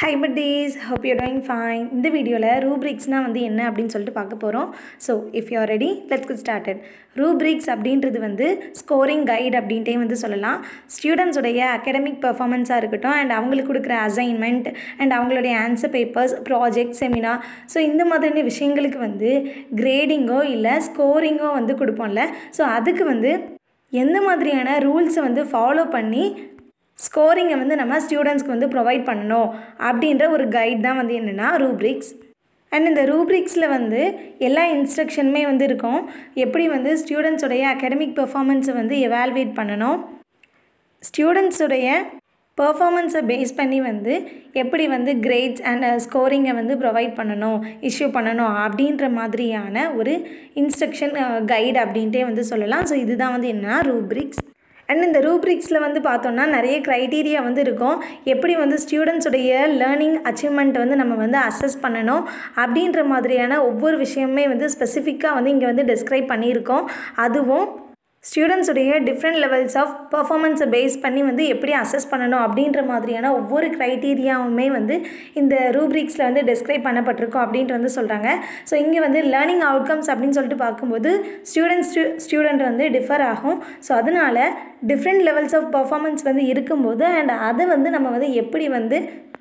High buddies hope you doing fine இந்த வீடியோவில் ரூப்ரிக்ஸ்னால் வந்து என்ன அப்படின்னு சொல்லிட்டு பார்க்க போகிறோம் so if you ready let's get started rubrics அப்படின்றது வந்து ஸ்கோரிங் கைட் அப்படின்ட்டே வந்து சொல்லலாம் ஸ்டூடெண்ட்ஸுடைய அகடமிக் பர்ஃபார்மன்ஸாக இருக்கட்டும் அண்ட் அவங்களுக்கு கொடுக்குற அசைன்மெண்ட் அண்ட் அவங்களுடைய answer papers project seminar so இந்த மாதிரியான விஷயங்களுக்கு வந்து கிரேடிங்கோ இல்லை ஸ்கோரிங்கோ வந்து கொடுப்போம்ல ஸோ அதுக்கு வந்து எந்த மாதிரியான ரூல்ஸை வந்து ஃபாலோ பண்ணி ஸ்கோரிங்கை வந்து நம்ம ஸ்டூடெண்ட்ஸ்க்கு வந்து ப்ரொவைட் பண்ணணும் அப்படின்ற ஒரு கைட் தான் வந்து என்னென்னா ரூப்ரிக்ஸ் அண்ட் இந்த ரூப்ரிக்ஸில் வந்து எல்லா இன்ஸ்ட்ரக்ஷனுமே வந்து இருக்கும் எப்படி வந்து ஸ்டூடெண்ட்ஸுடைய அகடமிக் பெர்ஃபார்மன்ஸை வந்து எவால்வேட் பண்ணணும் ஸ்டூடெண்ட்ஸுடைய பர்ஃபாமன்ஸை பேஸ் பண்ணி வந்து எப்படி வந்து கிரேட்ஸ் அண்ட் ஸ்கோரிங்கை வந்து ப்ரொவைட் பண்ணணும் இஷ்யூ பண்ணணும் அப்படின்ற மாதிரியான ஒரு இன்ஸ்ட்ரக்ஷன் கைடு அப்படின்ட்டே வந்து சொல்லலாம் ஸோ இதுதான் வந்து என்னன்னா ரூப்ரிக்ஸ் அண்ட் இந்த ரூப்ரிக்ஸில் வந்து பார்த்தோம்னா நிறைய க்ரைட்டீரியா வந்து இருக்கும் எப்படி வந்து ஸ்டூடெண்ட்ஸுடைய லேர்னிங் அச்சீவ்மெண்ட் வந்து நம்ம வந்து அசஸ் பண்ணணும் அப்படின்ற மாதிரியான ஒவ்வொரு விஷயமே வந்து ஸ்பெசிஃபிக்காக வந்து இங்கே வந்து டிஸ்கிரைப் பண்ணியிருக்கோம் அதுவும் ஸ்டூடெண்ட்ஸுடைய டிஃப்ரெண்ட் லெவல்ஸ் ஆஃப் பர்ஃபாமன்ஸை பேஸ் பண்ணி வந்து எப்படி அசஸ் பண்ணணும் அப்படின்ற மாதிரியான ஒவ்வொரு க்ரைட்டீரியாவுமே வந்து இந்த ரூப்ரிக்ஸில் வந்து டிஸ்கிரைப் பண்ணப்பட்டிருக்கோம் அப்படின்ட்டு வந்து சொல்கிறாங்க ஸோ இங்கே வந்து லேர்னிங் அவுட்கம்ஸ் அப்படின்னு சொல்லிட்டு பார்க்கும்போது ஸ்டூடெண்ட்ஸ் ஸ்டூடெண்ட் வந்து டிஃபர் ஆகும் ஸோ அதனால் டிஃப்ரெண்ட் லெவல்ஸ் ஆஃப் பர்ஃபாமன்ஸ் வந்து இருக்கும்போது அண்ட் அதை வந்து நம்ம வந்து எப்படி வந்து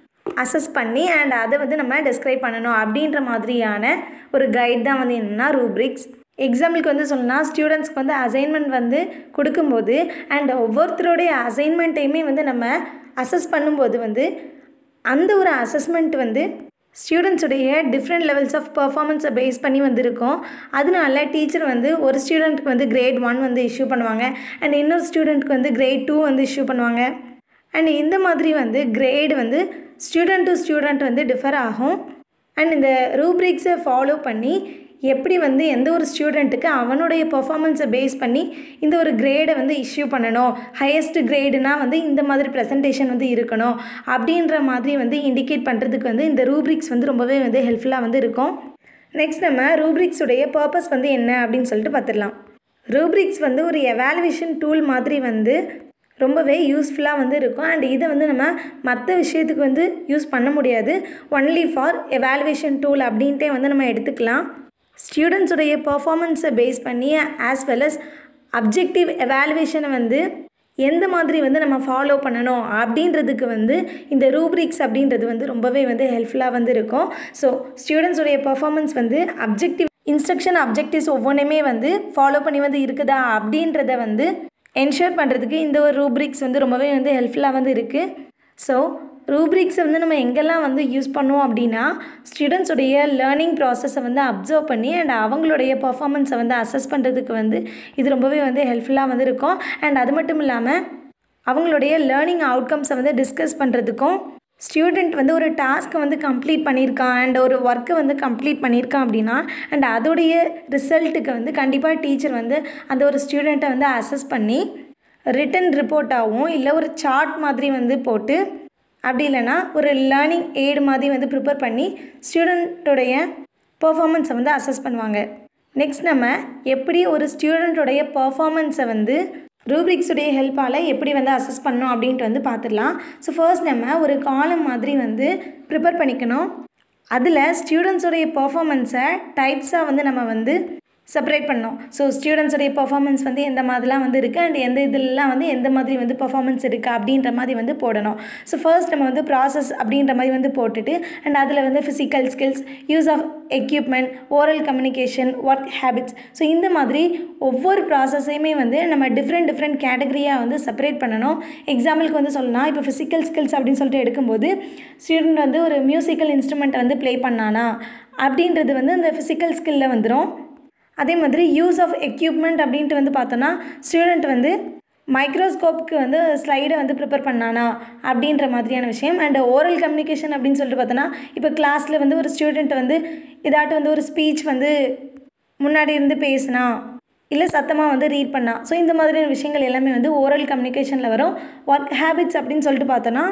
அசஸ் பண்ணி அண்ட் அதை வந்து நம்ம டிஸ்கிரைப் பண்ணணும் அப்படின்ற மாதிரியான ஒரு கைட் தான் வந்து என்னென்னா ரூப்ரிக்ஸ் எக்ஸாம்பிளுக்கு வந்து சொல்லணும்னா ஸ்டூடெண்ட்ஸ்க்கு வந்து அசைன்மெண்ட் வந்து கொடுக்கும்போது அண்ட் ஒவ்வொருத்தருடைய அசைன்மெண்ட்டையுமே வந்து நம்ம அசஸ் பண்ணும்போது வந்து அந்த ஒரு அசஸ்மெண்ட் வந்து ஸ்டூடெண்ட்ஸுடைய டிஃப்ரெண்ட் லெவல்ஸ் ஆஃப் பர்ஃபார்மன்ஸை பேஸ் பண்ணி வந்திருக்கும் அதனால டீச்சர் வந்து ஒரு ஸ்டூடெண்ட்டுக்கு வந்து கிரேட் ஒன் வந்து இஷ்யூ பண்ணுவாங்க அண்ட் இன்னொரு ஸ்டூடெண்ட்க்கு வந்து கிரேட் டூ வந்து இஷ்யூ பண்ணுவாங்க அண்ட் இந்த மாதிரி வந்து கிரேடு வந்து ஸ்டூடெண்ட் டு ஸ்டூடெண்ட் வந்து டிஃபர் ஆகும் அண்ட் இந்த ரூப்ரிக்ஸை ஃபாலோ பண்ணி எப்படி வந்து எந்த ஒரு ஸ்டூடெண்ட்டுக்கு அவனுடைய பர்ஃபாமன்ஸை பேஸ் பண்ணி இந்த ஒரு கிரேடை வந்து இஷ்யூ பண்ணணும் ஹையஸ்ட் கிரேடுனா வந்து இந்த மாதிரி ப்ரெசன்டேஷன் வந்து இருக்கணும் அப்படின்ற மாதிரி வந்து இண்டிகேட் பண்ணுறதுக்கு வந்து இந்த ரூப்ரிக்ஸ் வந்து ரொம்பவே வந்து ஹெல்ப்ஃபுல்லாக வந்து இருக்கும் நெக்ஸ்ட் நம்ம ரூப்ரிக்ஸுடைய பர்பஸ் வந்து என்ன அப்படின்னு சொல்லிட்டு பார்த்துடலாம் ரூப்ரிக்ஸ் வந்து ஒரு எவாலுவேஷன் டூல் மாதிரி வந்து ரொம்பவே யூஸ்ஃபுல்லாக வந்து இருக்கும் அண்ட் இதை வந்து நம்ம மற்ற விஷயத்துக்கு வந்து யூஸ் பண்ண முடியாது ஒன்லி ஃபார் எவாலுவேஷன் டூல் அப்படின்ட்டே வந்து நம்ம எடுத்துக்கலாம் ஸ்டூடெண்ட்ஸுடைய பர்ஃபாமன்ஸை பேஸ் பண்ணி ஆஸ் வெல் அஸ் அப்ஜெக்டிவ் எவாலுவேஷனை வந்து எந்த மாதிரி வந்து நம்ம ஃபாலோ பண்ணணும் அப்படின்றதுக்கு வந்து இந்த ரூப்ரிக்ஸ் அப்படின்றது வந்து ரொம்பவே வந்து ஹெல்ப்ஃபுல்லாக வந்து இருக்கும் ஸோ ஸ்டூடெண்ட்ஸுடைய பர்ஃபாமன்ஸ் வந்து அப்ஜெக்டிவ் இன்ஸ்ட்ரக்ஷன் அப்ஜெக்டிவ்ஸ் ஒவ்வொன்றுமே வந்து ஃபாலோ பண்ணி வந்து இருக்குதா அப்படின்றத வந்து என்ஷூர் பண்ணுறதுக்கு இந்த ஒரு ரூப்ரிக்ஸ் வந்து ரொம்பவே வந்து ஹெல்ப்ஃபுல்லாக வந்து இருக்குது ஸோ ரூப்ரிக்ஸை வந்து நம்ம எங்கெல்லாம் வந்து யூஸ் பண்ணுவோம் அப்படின்னா ஸ்டூடெண்ட்ஸுடைய லேர்னிங் ப்ராசஸை வந்து அப்சர்வ் பண்ணி அண்ட் அவங்களுடைய பர்ஃபாமன்ஸை வந்து அசஸ் பண்ணுறதுக்கு வந்து இது ரொம்பவே வந்து ஹெல்ப்ஃபுல்லாக வந்து இருக்கும் அண்ட் அது மட்டும் இல்லாமல் அவங்களுடைய லேர்னிங் அவுட்கம்ஸை வந்து டிஸ்கஸ் பண்ணுறதுக்கும் ஸ்டூடெண்ட் வந்து ஒரு டாஸ்க்கை வந்து கம்ப்ளீட் பண்ணியிருக்கான் அண்ட் ஒரு ஒர்க்கை வந்து கம்ப்ளீட் பண்ணியிருக்கான் அப்படின்னா அண்ட் அதோடைய ரிசல்ட்டுக்கு வந்து கண்டிப்பாக டீச்சர் வந்து அந்த ஒரு ஸ்டூடெண்ட்டை வந்து அசஸ் பண்ணி ரிட்டன் ரிப்போர்ட்டாகவும் இல்லை ஒரு சார்ட் மாதிரி வந்து போட்டு அப்படி இல்லைனா ஒரு லேர்னிங் எய்டு மாதிரி வந்து ப்ரிப்பேர் பண்ணி ஸ்டூடெண்ட்டோடைய பர்ஃபாமன்ஸை வந்து அசஸ் பண்ணுவாங்க நெக்ஸ்ட் நம்ம எப்படி ஒரு ஸ்டூடெண்ட்டோடைய பர்ஃபாமன்ஸை வந்து ரூப்ரிக்ஸுடைய ஹெல்ப்பால் எப்படி வந்து அசஸ் பண்ணணும் அப்படின்ட்டு வந்து பார்த்துடலாம் ஸோ ஃபர்ஸ்ட் நம்ம ஒரு காலம் மாதிரி வந்து ப்ரிப்பேர் பண்ணிக்கணும் அதில் ஸ்டூடெண்ட்ஸுடைய பர்ஃபாமன்ஸை டைப்ஸாக வந்து நம்ம வந்து செப்பரேட் பண்ணோம் ஸோ ஸ்டூடெண்ட்ஸுடைய பர்ஃபாமன்ஸ் வந்து எந்த மாதிரிலாம் வந்து இருக்குது அண்ட் எந்த இதெல்லாம் வந்து எந்த மாதிரி வந்து பர்ஃபாமன்ஸ் இருக்குது அப்படின்ற மாதிரி வந்து போடணும் ஸோ ஃபர்ஸ்ட் நம்ம வந்து ப்ராசஸ் அப்படின்ற மாதிரி வந்து போட்டுட்டு அண்ட் அதில் வந்து physical skills use of equipment oral communication work habits so இந்த மாதிரி ஒவ்வொரு ப்ராசஸையுமே வந்து நம்ம டிஃப்ரெண்ட் டிஃப்ரெண்ட் கேட்டகரியாக வந்து செப்பரேட் பண்ணணும் எக்ஸாம்பிளுக்கு வந்து சொல்லலாம் இப்போ ஃபிசிக்கல் ஸ்கில்ஸ் அப்படின்னு சொல்லிட்டு எடுக்கும்போது ஸ்டூடெண்ட் வந்து ஒரு மியூசிக்கல் இன்ஸ்ட்ருமெண்ட்டை வந்து ப்ளே பண்ணானா அப்படின்றது வந்து இந்த ஃபிசிக்கல் ஸ்கில்லில் வந்துடும் அதே மாதிரி யூஸ் ஆஃப் எக்யூப்மெண்ட் அப்படின்ட்டு வந்து பார்த்தோன்னா ஸ்டூடெண்ட் வந்து மைக்ரோஸ்கோப்புக்கு வந்து ஸ்லைடை வந்து ப்ரிப்பேர் பண்ணானா அப்படின்ற மாதிரியான விஷயம் அண்ட் ஓரல் கம்யூனிகேஷன் அப்படின்னு சொல்லிட்டு பார்த்தோன்னா இப்போ கிளாஸில் வந்து ஒரு ஸ்டூடெண்ட் வந்து இதாட்டு வந்து ஒரு ஸ்பீச் வந்து முன்னாடி இருந்து பேசினா இல்லை சத்தமாக வந்து ரீட் பண்ணா ஸோ இந்த மாதிரியான விஷயங்கள் எல்லாமே வந்து ஓரல் கம்யூனிகேஷனில் வரும் ஒர்க் ஹேபிட்ஸ் அப்படின்னு சொல்லிட்டு பார்த்தோன்னா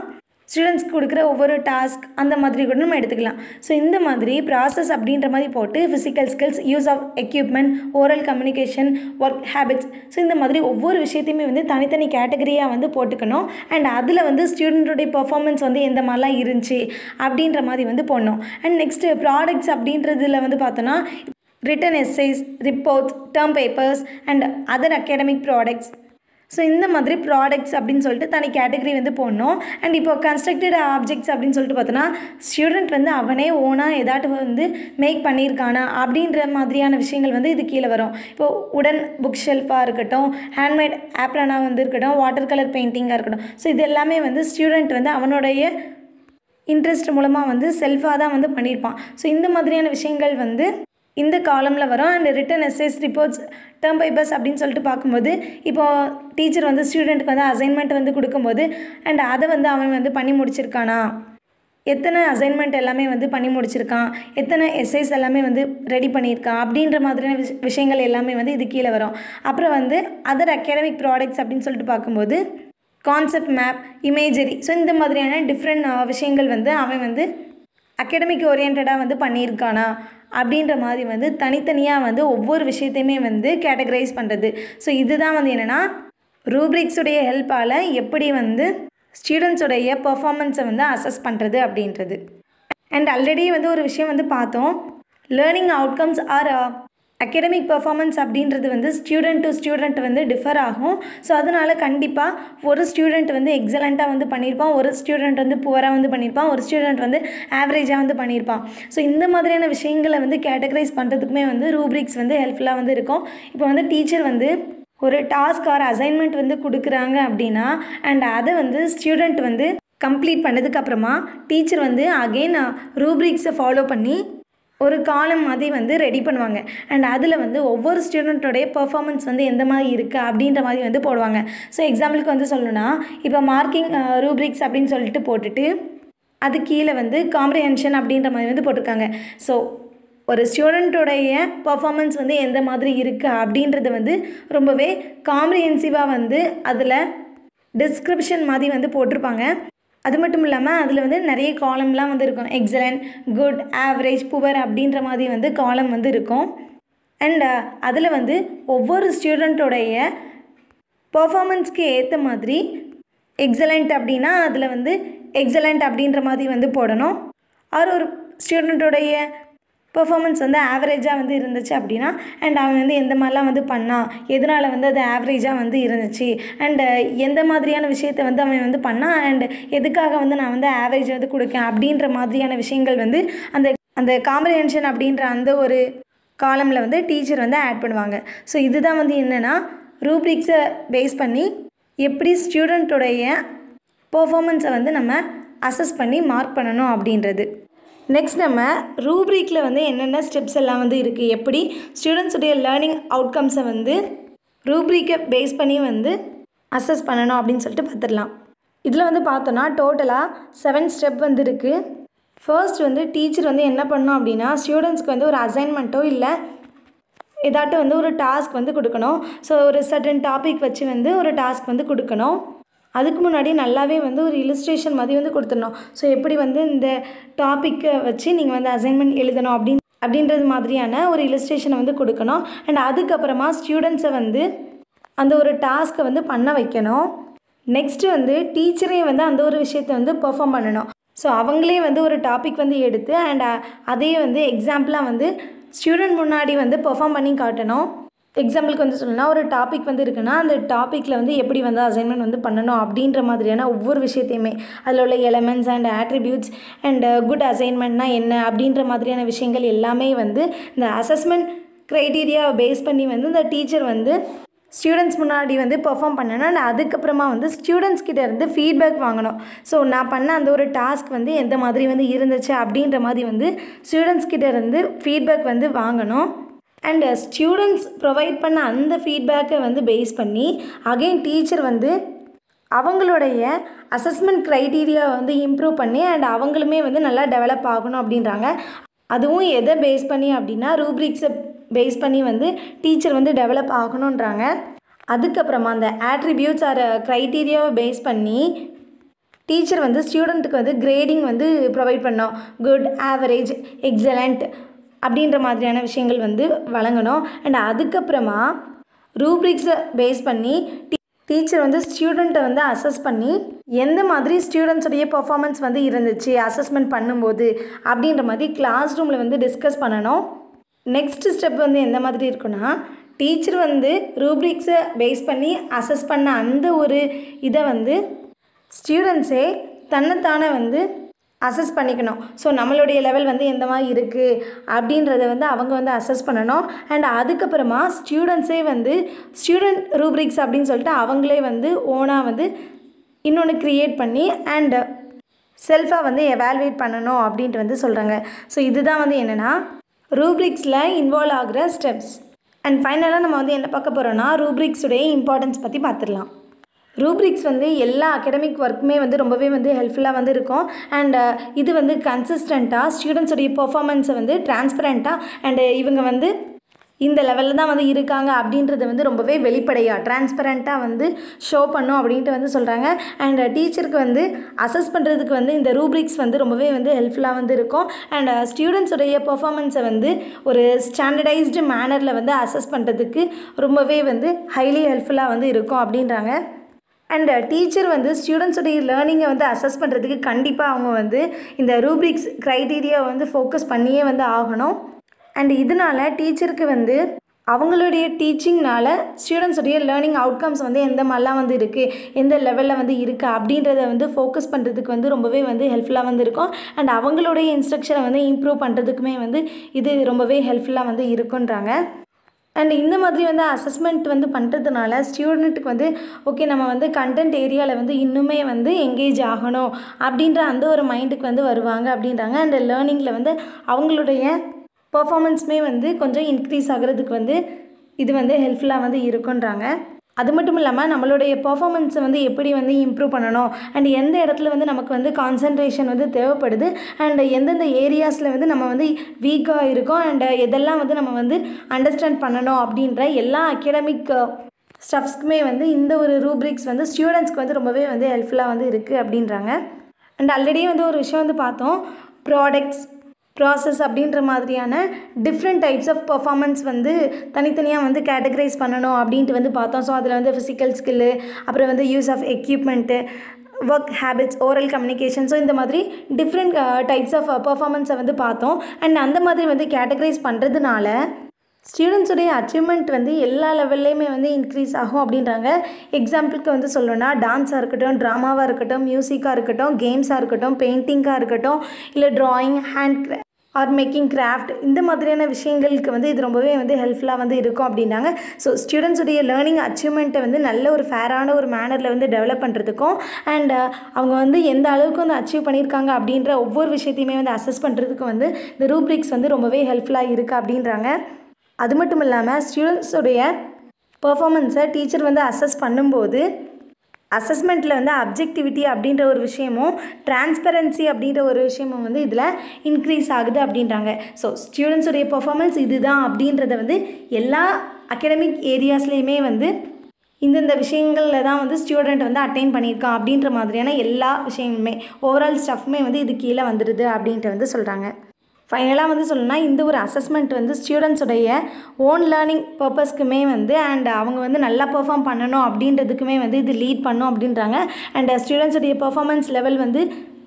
ஸ்டூடெண்ட்ஸ்க்கு கொடுக்குற ஒவ்வொரு டாஸ்க் அந்த மாதிரி கூட நம்ம எடுத்துக்கலாம் ஸோ இந்த மாதிரி ப்ராசஸ் அப்படின்ற மாதிரி போட்டு physical skills use of equipment oral communication work habits so இந்த மாதிரி ஒவ்வொரு விஷயத்தையுமே வந்து தனித்தனி கேட்டகரியாக வந்து போட்டுக்கணும் அண்ட் அதில் வந்து ஸ்டூடெண்ட்டுடைய பர்ஃபார்மன்ஸ் வந்து எந்த மாதிரிலாம் இருந்துச்சு அப்படின்ற மாதிரி வந்து போடணும் அண்ட் நெக்ஸ்ட்டு ப்ராடக்ட்ஸ் அப்படின்றதுல வந்து பார்த்தோன்னா written essays reports term papers and other academic products so இந்த மாதிரி ப்ராடக்ட்ஸ் அப்படின்னு சொல்லிட்டு தனி கேட்டகரி வந்து போடணும் அண்ட் இப்போ கன்ஸ்ட்ரக்டட் ஆப்ஜெக்ட்ஸ் அப்படின்னு சொல்லிட்டு பார்த்தோன்னா ஸ்டூடெண்ட் வந்து அவனே ஓனாக ஏதாட்டும் வந்து மேக் பண்ணியிருக்கானா அப்படின்ற மாதிரியான விஷயங்கள் வந்து இது கீழே வரும் இப்போது உடன் புக் ஷெல்ஃபாக இருக்கட்டும் ஹேண்ட்மேட் ஆப்ரானாக வந்து இருக்கட்டும் வாட்டர் கலர் பெயிண்டிங்காக இருக்கட்டும் ஸோ இது எல்லாமே வந்து ஸ்டூடெண்ட் வந்து அவனுடைய இன்ட்ரெஸ்ட் மூலமாக வந்து செல்ஃபாக தான் வந்து பண்ணியிருப்பான் ஸோ இந்த மாதிரியான விஷயங்கள் வந்து இந்த காலமில் வரும் and written essays reports term papers அப்படின்னு சொல்லிட்டு பார்க்கும்போது இப்போது டீச்சர் வந்து ஸ்டூடெண்ட்டுக்கு வந்து அசைன்மெண்ட் வந்து கொடுக்கும்போது அண்ட் அதை வந்து அவன் வந்து பண்ணி முடிச்சிருக்கானா எத்தனை அசைன்மெண்ட் எல்லாமே வந்து பண்ணி முடிச்சிருக்கான் எத்தனை எஸ்ஐஸ் எல்லாமே வந்து ரெடி பண்ணியிருக்கான் அப்படின்ற மாதிரியான விஷ விஷயங்கள் எல்லாமே வந்து இது கீழே வரும் அப்புறம் வந்து அதர் அகாடமிக் ப்ராடக்ட்ஸ் அப்படின்னு சொல்லிட்டு பார்க்கும்போது கான்செப்ட் மேப் இமேஜரி ஸோ இந்த மாதிரியான டிஃப்ரெண்ட் விஷயங்கள் வந்து அவன் வந்து அகாடமிக் ஓரியன்டாக வந்து பண்ணியிருக்கானா அப்படின்ற மாதிரி வந்து தனித்தனியாக வந்து ஒவ்வொரு விஷயத்தையுமே வந்து கேட்டகரைஸ் பண்ணுறது ஸோ இதுதான் வந்து என்னென்னா ரூப்ரிக்ஸுடைய ஹெல்ப்பால் எப்படி வந்து ஸ்டூடெண்ட்ஸுடைய பர்ஃபாமன்ஸை வந்து அசஸ் பண்ணுறது அப்படின்றது அண்ட் ஆல்ரெடி வந்து ஒரு விஷயம் வந்து பார்த்தோம் learning outcomes or academic performance அப்படின்றது வந்து ஸ்டூடெண்ட் டு ஸ்டூடெண்ட் வந்து டிஃபர் ஆகும் ஸோ அதனால் கண்டிப்பாக ஒரு ஸ்டூடெண்ட் வந்து எக்ஸலண்ட்டாக வந்து பண்ணியிருப்பான் ஒரு ஸ்டூடெண்ட் வந்து புவராக வந்து பண்ணியிருப்பான் ஒரு ஸ்டூடெண்ட் வந்து ஆவரேஜாக வந்து பண்ணியிருப்பான் ஸோ இந்த மாதிரியான விஷயங்களை வந்து கேட்டகரைஸ் பண்ணுறதுக்குமே வந்து ரூப்ரிக்ஸ் வந்து ஹெல்ப்ஃபுல்லாக வந்து இருக்கும் இப்போ வந்து டீச்சர் வந்து ஒரு டாஸ்க் ஆர் அசைன்மெண்ட் வந்து கொடுக்குறாங்க அப்படின்னா அண்ட் அதை வந்து ஸ்டூடெண்ட் வந்து கம்ப்ளீட் பண்ணதுக்கப்புறமா டீச்சர் வந்து அகெயின் ரூப்ரிக்ஸை ஃபாலோ பண்ணி ஒரு காலம் மாதிரி வந்து ரெடி பண்ணுவாங்க அண்ட் அதில் வந்து ஒவ்வொரு ஸ்டூடெண்ட்டோடைய பர்ஃபார்மன்ஸ் வந்து எந்த மாதிரி இருக்குது அப்படின்ற மாதிரி வந்து போடுவாங்க ஸோ எக்ஸாம்பிளுக்கு வந்து சொல்லணும்னா இப்போ மார்க்கிங் ரூப்ரிக்ஸ் அப்படின்னு சொல்லிட்டு போட்டுட்டு அது கீழே வந்து காம்ப்ரிஹென்ஷன் அப்படின்ற மாதிரி வந்து போட்டிருக்காங்க ஸோ ஒரு ஸ்டூடெண்ட்டோடைய பர்ஃபாமன்ஸ் வந்து எந்த மாதிரி இருக்குது அப்படின்றது வந்து ரொம்பவே காம்ப்ரிஹென்சிவாக வந்து அதில் டிஸ்கிரிப்ஷன் மாதிரி வந்து போட்டிருப்பாங்க அது மட்டும் இல்லாமல் அதில் வந்து நிறைய காலம்லாம் வந்து இருக்கும் எக்ஸலண்ட் குட் ஆவரேஜ் புவர் அப்படின்ற மாதிரி வந்து காலம் வந்து இருக்கும் அண்ட் அதில் வந்து ஒவ்வொரு ஸ்டூடெண்ட்டோடைய பர்ஃபாமன்ஸ்க்கு ஏற்ற மாதிரி எக்ஸலண்ட் அப்படின்னா அதில் வந்து எக்ஸலண்ட் அப்படின்ற மாதிரி வந்து போடணும் ஆர் ஒரு ஸ்டூடெண்ட்டோடைய பெர்ஃபார்மன்ஸ் வந்து ஆவரேஜாக வந்து இருந்துச்சு அப்படின்னா அண்ட் அவன் வந்து எந்த மாதிரிலாம் வந்து பண்ணான் எதனால் வந்து அது ஆவரேஜாக வந்து இருந்துச்சு அண்டு எந்த மாதிரியான விஷயத்தை வந்து அவன் வந்து பண்ணான் அண்ட் எதுக்காக வந்து நான் வந்து ஆவரேஜ் வந்து கொடுக்கேன் அப்படின்ற மாதிரியான விஷயங்கள் வந்து அந்த அந்த காம்ப்ரிஹென்ஷன் அப்படின்ற அந்த ஒரு காலமில் வந்து டீச்சர் வந்து ஆட் பண்ணுவாங்க ஸோ இதுதான் வந்து என்னென்னா ரூப்ரிக்ஸை பேஸ் பண்ணி எப்படி ஸ்டூடெண்ட்டோடைய பர்ஃபாமன்ஸை வந்து நம்ம அசஸ் பண்ணி மார்க் பண்ணணும் அப்படின்றது நெக்ஸ்ட் நம்ம ரூப்ரிக்கில் வந்து என்னென்ன ஸ்டெப்ஸ் எல்லாம் வந்து இருக்குது எப்படி ஸ்டூடெண்ட்ஸுடைய லேர்னிங் அவுட்கம்ஸை வந்து ரூப்ரிக்கை பேஸ் பண்ணி வந்து அசஸ் பண்ணணும் அப்படின்னு சொல்லிட்டு பார்த்துடலாம் இதில் வந்து பார்த்தோன்னா டோட்டலாக செவன் ஸ்டெப் வந்து இருக்குது ஃபர்ஸ்ட் வந்து டீச்சர் வந்து என்ன பண்ணணும் அப்படின்னா ஸ்டூடெண்ட்ஸ்க்கு வந்து ஒரு அசைன்மெண்ட்டோ இல்லை ஏதாட்டும் வந்து ஒரு டாஸ்க் வந்து கொடுக்கணும் ஸோ ஒரு சர்டன் டாபிக் வச்சு வந்து ஒரு டாஸ்க் வந்து கொடுக்கணும் அதுக்கு முன்னாடி நல்லாவே வந்து ஒரு இல்லுஸ்ட்ரேஷன் மாதிரி வந்து கொடுத்துடணும் ஸோ எப்படி வந்து இந்த டாப்பிக்கை வச்சு நீங்கள் வந்து அசைன்மெண்ட் எழுதணும் அப்படின்னு அப்படின்றது மாதிரியான ஒரு இல்லுஸ்ட்ரேஷனை வந்து கொடுக்கணும் அண்ட் அதுக்கப்புறமா ஸ்டூடெண்ட்ஸை வந்து அந்த ஒரு டாஸ்க்கை வந்து பண்ண வைக்கணும் நெக்ஸ்ட்டு வந்து டீச்சரே வந்து அந்த ஒரு விஷயத்தை வந்து பெர்ஃபார்ம் பண்ணணும் ஸோ அவங்களே வந்து ஒரு டாபிக் வந்து எடுத்து அண்ட் அதையே வந்து எக்ஸாம்பிளாக வந்து ஸ்டூடெண்ட் முன்னாடி வந்து பெர்ஃபார்ம் பண்ணி காட்டணும் எக்ஸாம்பிளுக்கு வந்து சொல்லணும்னா ஒரு டாபிக் வந்து இருக்குன்னா அந்த டாப்பிக்கில் வந்து எப்படி வந்து அசைன்மெண்ட் வந்து பண்ணணும் அப்படின்ற மாதிரியான ஒவ்வொரு விஷயத்தையுமே அதில் உள்ள elements and attributes and good அசைன்மெண்ட்னா என்ன அப்படின்ற மாதிரியான விஷயங்கள் எல்லாமே வந்து இந்த அசஸ்மெண்ட் க்ரைட்டீரியாவை பேஸ் பண்ணி வந்து இந்த டீச்சர் வந்து ஸ்டூடெண்ட்ஸ் முன்னாடி வந்து பெர்ஃபார்ம் பண்ணணும் அண்ட் அதுக்கப்புறமா வந்து ஸ்டூடெண்ட்ஸ் கிட்ட இருந்து ஃபீட்பேக் வாங்கணும் ஸோ நான் பண்ண அந்த ஒரு டாஸ்க் வந்து எந்த மாதிரி வந்து இருந்துச்சு அப்படின்ற மாதிரி வந்து ஸ்டூடெண்ட்ஸ் கிட்ட இருந்து ஃபீட்பேக் வந்து வாங்கணும் அண்ட் ஸ்டூடெண்ட்ஸ் ப்ரொவைட் பண்ண அந்த ஃபீட்பேக்கை வந்து பேஸ் பண்ணி அகைன் டீச்சர் வந்து அவங்களுடைய அசஸ்மெண்ட் க்ரைட்டீரியா வந்து இம்ப்ரூவ் பண்ணி அண்ட் அவங்களுமே வந்து நல்லா டெவலப் ஆகணும் அப்படின்றாங்க அதுவும் எதை பேஸ் பண்ணி அப்படின்னா ரூப்ரிக்ஸை பேஸ் பண்ணி வந்து டீச்சர் வந்து டெவலப் ஆகணுன்றாங்க அதுக்கப்புறமா அந்த ஆட்ரிபியூட்ஸ் ஆர் க்ரைட்டீரியாவை பேஸ் பண்ணி டீச்சர் வந்து ஸ்டூடெண்ட்டுக்கு வந்து கிரேடிங் வந்து ப்ரொவைட் பண்ணோம் குட் ஆவரேஜ் எக்ஸலண்ட் அப்படின்ற மாதிரியான விஷயங்கள் வந்து வழங்கணும் அண்ட் அதுக்கப்புறமா ரூப்ரிக்ஸை பேஸ் பண்ணி டீச்சர் வந்து ஸ்டூடெண்ட்டை வந்து அசஸ் பண்ணி எந்த மாதிரி ஸ்டூடெண்ட்ஸுடைய பர்ஃபார்மன்ஸ் வந்து இருந்துச்சு அசஸ்மெண்ட் பண்ணும்போது அப்படின்ற மாதிரி கிளாஸ் ரூமில் வந்து டிஸ்கஸ் பண்ணணும் நெக்ஸ்ட் ஸ்டெப் வந்து எந்த மாதிரி இருக்குன்னா டீச்சர் வந்து ரூப்ரிக்ஸை பேஸ் பண்ணி அசஸ் பண்ண அந்த ஒரு இதை வந்து ஸ்டூடெண்ட்ஸே தன்னைத்தானே வந்து அசஸ் பண்ணிக்கணும் ஸோ நம்மளுடைய லெவல் வந்து எந்த மாதிரி இருக்குது அப்படின்றத வந்து அவங்க வந்து அசஸ் பண்ணணும் அண்ட் அதுக்கப்புறமா ஸ்டூடெண்ட்ஸே வந்து ஸ்டூடெண்ட் ரூப்ரிக்ஸ் அப்படின்னு சொல்லிட்டு அவங்களே வந்து ஓனாக வந்து இன்னொன்று க்ரியேட் பண்ணி அண்ட் செல்ஃபாக வந்து எவால்வேட் பண்ணணும் அப்படின்ட்டு வந்து சொல்கிறாங்க ஸோ இதுதான் வந்து என்னென்னா ரூப்ரிக்ஸில் இன்வால்வ் ஆகிற ஸ்டெப்ஸ் அண்ட் ஃபைனலாக நம்ம வந்து என்ன பார்க்க போகிறோன்னா ரூப்ரிக்ஸுடைய இம்பார்ட்டன்ஸ் பற்றி பார்த்துடலாம் ரூப்ரிக்ஸ் வந்து எல்லா அகடமிக் ஒர்க்குமே வந்து ரொம்பவே வந்து ஹெல்ப்ஃபுல்லாக வந்து இருக்கும் அண்ட் இது வந்து கன்சிஸ்டண்ட்டாக ஸ்டூடெண்ட்ஸுடைய பர்ஃபார்மன்ஸை வந்து டிரான்ஸ்பரண்ட்டாக அண்டு இவங்க வந்து இந்த லெவலில் தான் வந்து இருக்காங்க அப்படின்றது வந்து ரொம்பவே வெளிப்படையாக டிரான்ஸ்பரண்ட்டாக வந்து ஷோ பண்ணும் அப்படின்ட்டு வந்து சொல்கிறாங்க அண்ட் டீச்சருக்கு வந்து அசஸ் பண்ணுறதுக்கு வந்து இந்த ரூப்ரிக்ஸ் வந்து ரொம்பவே வந்து ஹெல்ப்ஃபுல்லாக வந்து இருக்கும் அண்ட் ஸ்டூடெண்ட்ஸுடைய பர்ஃபார்மன்ஸை வந்து ஒரு ஸ்டாண்டர்டைஸ்டு மேனரில் வந்து அசஸ் பண்ணுறதுக்கு ரொம்பவே வந்து ஹைலி ஹெல்ப்ஃபுல்லாக வந்து இருக்கும் அப்படின்றாங்க அண்ட் டீச்சர் வந்து ஸ்டூடெண்ட்ஸுடைய லேர்னிங்கை வந்து அசஸ் பண்ணுறதுக்கு கண்டிப்பாக அவங்க வந்து இந்த ரூப்ரிக்ஸ் க்ரைட்டீரியா வந்து ஃபோக்கஸ் பண்ணியே வந்து ஆகணும் அண்ட் இதனால் டீச்சருக்கு வந்து அவங்களுடைய டீச்சிங்னால ஸ்டூடெண்ட்ஸுடைய லேர்னிங் அவுட்கம்ஸ் வந்து எந்த மாதிரிலாம் வந்து இருக்குது எந்த லெவலில் வந்து இருக்குது அப்படின்றத வந்து ஃபோக்கஸ் பண்ணுறதுக்கு வந்து ரொம்பவே வந்து ஹெல்ப்ஃபுல்லாக வந்து இருக்கும் அண்ட் அவங்களுடைய இன்ஸ்ட்ரக்ஷனை வந்து இம்ப்ரூவ் பண்ணுறதுக்குமே வந்து இது ரொம்பவே ஹெல்ப்ஃபுல்லாக வந்து இருக்குன்றாங்க அண்ட் இந்த மாதிரி வந்து அசஸ்மெண்ட் வந்து பண்ணுறதுனால ஸ்டூடெண்ட்டுக்கு வந்து ஓகே நம்ம வந்து கண்டென்ட் ஏரியாவில் வந்து இன்னுமே வந்து எங்கேஜ் ஆகணும் அப்படின்ற அந்த ஒரு மைண்டுக்கு வந்து வருவாங்க அப்படின்றாங்க அண்ட் லேர்னிங்கில் வந்து அவங்களுடைய பர்ஃபாமன்ஸுமே வந்து கொஞ்சம் இன்க்ரீஸ் ஆகிறதுக்கு வந்து இது வந்து ஹெல்ப்ஃபுல்லாக வந்து இருக்குன்றாங்க அது மட்டும் இல்லாமல் நம்மளுடைய பர்ஃபாமன்ஸை வந்து எப்படி வந்து இம்ப்ரூவ் பண்ணணும் அண்ட் எந்த இடத்துல வந்து நமக்கு வந்து கான்சன்ட்ரேஷன் வந்து தேவைப்படுது அண்ட் எந்தெந்த ஏரியாஸில் வந்து நம்ம வந்து வீக்காக இருக்கோம் அண்ட் எதெல்லாம் வந்து நம்ம வந்து அண்டர்ஸ்டாண்ட் பண்ணணும் அப்படின்ற எல்லா அகடமிக் ஸ்டஃப்ஸ்க்குமே வந்து இந்த ஒரு ரூப்ரிக்ஸ் வந்து ஸ்டூடெண்ட்ஸ்க்கு வந்து ரொம்பவே வந்து ஹெல்ப்ஃபுல்லாக வந்து இருக்குது அப்படின்றாங்க அண்ட் ஆல்ரெடி வந்து ஒரு விஷயம் வந்து பார்த்தோம் ப்ராடக்ட்ஸ் ப்ராசஸ் அப்படின்ற மாதிரியான டிஃப்ரெண்ட் டைப்ஸ் ஆஃப் பர்ஃபார்மன்ஸ் வந்து தனித்தனியாக வந்து கேட்டகரைஸ் பண்ணணும் அப்படின்ட்டு வந்து பார்த்தோம் ஸோ அதில் வந்து ஃபிசிக்கல் ஸ்கில்லு அப்புறம் வந்து use of equipment work habits oral communication so இந்த மாதிரி டிஃப்ரெண்ட் டைப்ஸ் ஆஃப் பர்ஃபார்மன்ஸை வந்து பார்த்தோம் அண்ட் அந்த மாதிரி வந்து கேட்டகரைஸ் பண்ணுறதுனால ஸ்டூடெண்ட்ஸுடைய அச்சீவ்மெண்ட் வந்து எல்லா லெவல்லையுமே வந்து இன்க்ரீஸ் ஆகும் அப்படின்றாங்க எக்ஸாம்பிளுக்கு வந்து சொல்லணும்னா டான்ஸாக இருக்கட்டும் ட்ராமாவாக இருக்கட்டும் மியூசிக்காக இருக்கட்டும் கேம்ஸாக இருக்கட்டும் பெயிண்டிங்காக இருக்கட்டும் இல்லை drawing hand or making craft இந்த மாதிரியான விஷயங்களுக்கு வந்து இது ரொம்பவே வந்து ஹெல்ப்ஃபுல்லாக வந்து இருக்கும் அப்படின்னாங்க ஸோ ஸ்டூடெண்ட்ஸுடைய லேர்னிங் அச்சீவ்மெண்ட்டை வந்து நல்ல ஒரு ஃபேரான ஒரு மேனரில் வந்து டெவலப் பண்ணுறதுக்கும் அண்ட் அவங்க வந்து எந்த அளவுக்கு வந்து அச்சீவ் பண்ணியிருக்காங்க அப்படின்ற ஒவ்வொரு விஷயத்தையுமே வந்து அசஸ் பண்ணுறதுக்கும் வந்து இந்த ரூப்ரிக்ஸ் வந்து ரொம்பவே ஹெல்ப்ஃபுல்லாக இருக்குது அப்படின்றாங்க அது மட்டும் இல்லாமல் ஸ்டூடெண்ட்ஸுடைய பர்ஃபாமன்ஸை டீச்சர் வந்து அசஸ் பண்ணும்போது அசஸ்மெண்ட்டில் வந்து அப்ஜெக்டிவிட்டி அப்படின்ற ஒரு விஷயமும் டிரான்ஸ்பரன்சி அப்படின்ற ஒரு விஷயமும் வந்து இதில் இன்க்ரீஸ் ஆகுது அப்படின்றாங்க ஸோ ஸ்டூடெண்ட்ஸுடைய பர்ஃபாமன்ஸ் இதுதான் அப்படின்றத வந்து எல்லா அகடமிக் ஏரியாஸ்லேயுமே வந்து இந்தந்த விஷயங்களில் தான் வந்து ஸ்டூடெண்ட் வந்து அட்டைன் பண்ணியிருக்கான் அப்படின்ற மாதிரியான எல்லா விஷயங்களுமே ஓவரால் ஸ்டஃப்மே வந்து இது கீழே வந்துடுது அப்படின்ட்டு வந்து சொல்கிறாங்க ஃபைனலாக வந்து சொல்லணும்னா இந்த ஒரு அசஸ்மெண்ட் வந்து ஸ்டூடெண்ட்ஸுடைய ஓன் லேர்னிங் பர்பஸ்க்குமே வந்து அண்ட் அவங்க வந்து நல்லா பெர்ஃபார்ம் பண்ணணும் அப்படின்றதுக்குமே வந்து இது லீட் பண்ணும் அப்படின்றாங்க அண்ட் ஸ்டூடெண்ட்ஸுடைய பெர்ஃபார்மன்ஸ் லெவல் வந்து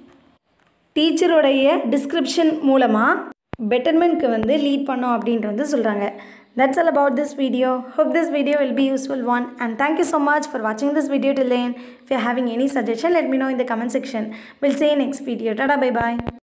டீச்சருடைய டிஸ்கிரிப்ஷன் மூலமாக பெட்டர்மெண்ட்க்கு வந்து லீட் பண்ணும் அப்படின்ட்டு வந்து சொல்கிறாங்க That's all about this video. Hope this video will be useful one and thank you so much for watching this video till the end. If you're having any suggestion, let me know in the comment section. We'll see you next video. Tada bye bye.